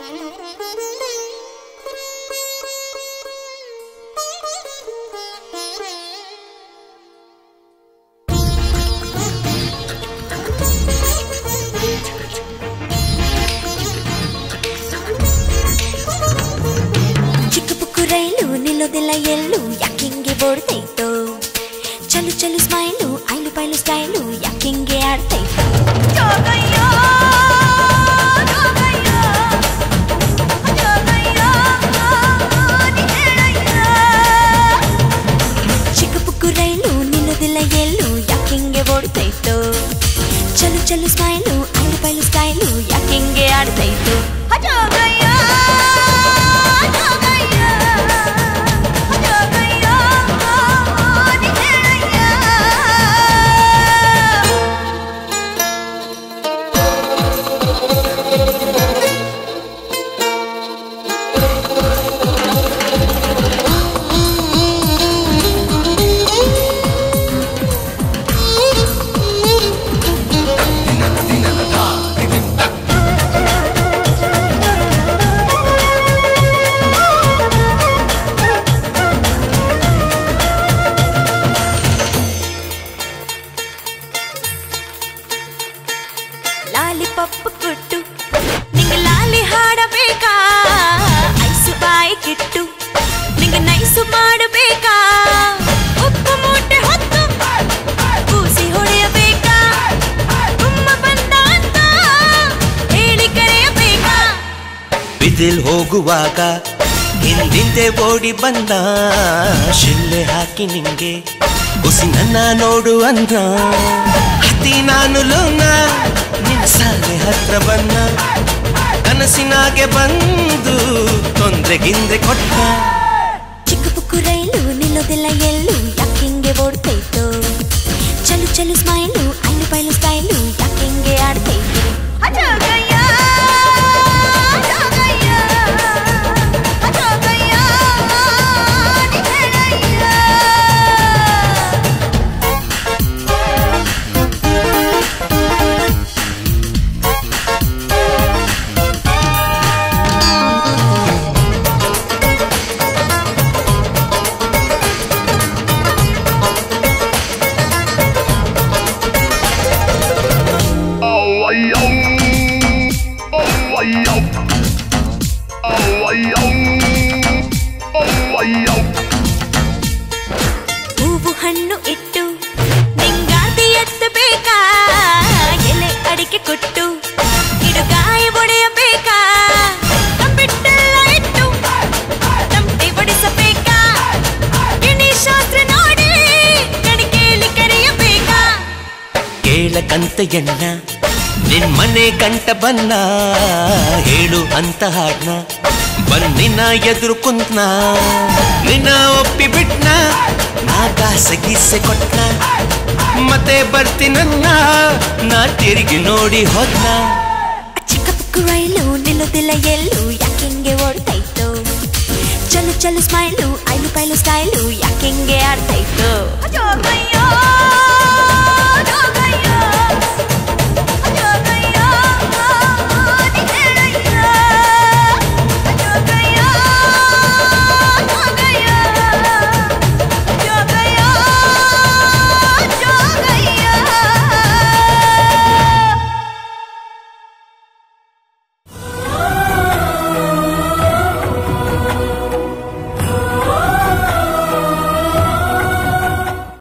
ಚಿಕ್ಕ ಪುಕ್ಕು ರೈಲು ನಿಲ್ಲೋದಿಲ್ಲ ಎಲ್ಲೂ ಯಾಕಿಂಗೆ ಓಡ್ತೈತೋ ಚಲು ಚಲು ಸ್ಮೈಲು ಐಲು ಪೈಲು ಸ್ಟೈಲು ಯಾಕಿಂಗೆ ಆಡ್ತೈತೋ ಜೋಗಯ್ಯೋ, ಜೋಗಯ್ಯೋ, ಜೋಗಯ್ಯೋ, ನೀ ಹೇಳಯ್ಯೋ. ಚಿಕ್ಕ ಪುಕ್ಕು ರೈಲು ನಿಲ್ಲೋದಿಲ್ಲ ಎಲ್ಲೂ ಯಾಕಿಂಗೆ ಓಡ್ತೈತೋ ಚಲು ಚಲು ಸ್ಮೈಲು ಐಲು ಪೈಲು ಸ್ಟೈಲು ಯಾಕಿಂಗೆ ಆಡ್ತೈತೋ ಜೋಗಯ್ಯೋ, ಜೋಗಯ್ಯೋ, ಜೋಗಯ್ಯೋ, ನೀ ಹೇಳಯ್ಯೋ. ಲಾಲಿ ಪಪ್ಪು ಕೊಟ್ಟು ನಿಂಗೆ ಲಾಲಿ ಹಾಡಬೇಕಾ ಐಸು ಬಾಯಿ ಕಿಟ್ಟು ನಿಂಗೆ ನೈಸು ಮಾಡಬೇಕಾ ಉಪ್ಪು ಮೂಟೆ ಹೊತ್ತು ಕೂಸಿ ಹೊಡೆಯಬೇಕಾ ತುಂಬ ಬಂದ ಅಂತ ಹೇಳಿ ಕರೆಯಬೇಕಾ ಬಿದಿಲ್ ಹೋಗುವಾಗ ಹಿಂದಿಂದೆ ಓಡಿ ಬಂದ ಶಿಲ್ಲೆ ಹಾಕಿ ನಿಂಗೆ ಉಸಿ ನನ್ನ ನೋಡು ಅಂದ ಹತ್ತಿ ನಾನು ಲೋನ ನಿನ್ನ ಸಾಲೆ ಹತ್ರ ಬನ್ನ ಕನಸಿನಾಗೆ ಬಂದು ತೊಂದ್ರೆ ಗಿಂದ್ರೆ ಕೊಟ್ಟ ಚಿಕ್ಕ ಪುಕ್ಕು ರೈಲು ನಿಲ್ಲೋದಿಲ್ಲ ಎಲ್ಲೂ ಯಾಕಿಂಗೆ ಓಡ್ತೈತೋ ಚಲು ಚಲು ಸ್ಮೈಲು ಐಲು ಪೈಲು ಸ್ಟೈಲು ಯಾಕಿಂಗೆ ಆಡ್ತೈತೋ ಅಜೋಗಯ್ಯ, ಅಜೋಗಯ್ಯ, ಅಜೋಗಯ್ಯ, ನೀ ಹೇಳಯ್ಯ. ಹೂವು ಹಣ್ಣು ಇಟ್ಟು ನಿಂಗಾದಿ ಎತ್ತಬೇಕಾ ಎಲೆ ಅಡಿಕೆ ಕೊಟ್ಟು ಇಡುಗಾಯಿ ಒಡೆಯಬೇಕಾ ಕಂಬಿಟ್ಟೆಲ್ಲ ಇಟ್ಟು ತಮಟೆ ಬಡಿಸಬೇಕಾ ಗಿಣಿ ಶಾಸ್ತ್ರ ನೋಡಿ ಕಣಿಕೇಲಿ ಕರೆಯಬೇಕಾ ಕೇಳಕಂತ ಎಣ್ಣ ನಿನ್ ಮನೆ ಗಂಟ ಬನ್ನ ಹೇಳು ಅಂತ ಹಾಡ್ನ ಬನ್ನಿನ ಎದುರು ಕುಂತ್ನ ನಿನ್ನ ಒಪ್ಪಿ ಬಿಟ್ನ ನಾ ಕಾಸೆ ಗೀಸೆ ಕೊಟ್ನ ಮತ್ತೆ ಬರ್ತೀನನ್ನ ನಾ ತಿರುಗಿ ನೋಡಿ ಹೋದ್ನ ಚಿಕ್ಕ ಪುಕ್ಕು ರೈಲು ನಿಲ್ಲೋದಿಲ್ಲ ಎಲ್ಲೂ ಯಾಕೆಂಗೆ ಓಡ್ತೈತೋ ಚಲು ಚಲು ಸ್ಮೈಲು ಐಲು ಪೈಲು ಸ್ಟೈಲು ಯಾಕೆಂಗೆ ಆಡ್ತೈತೋ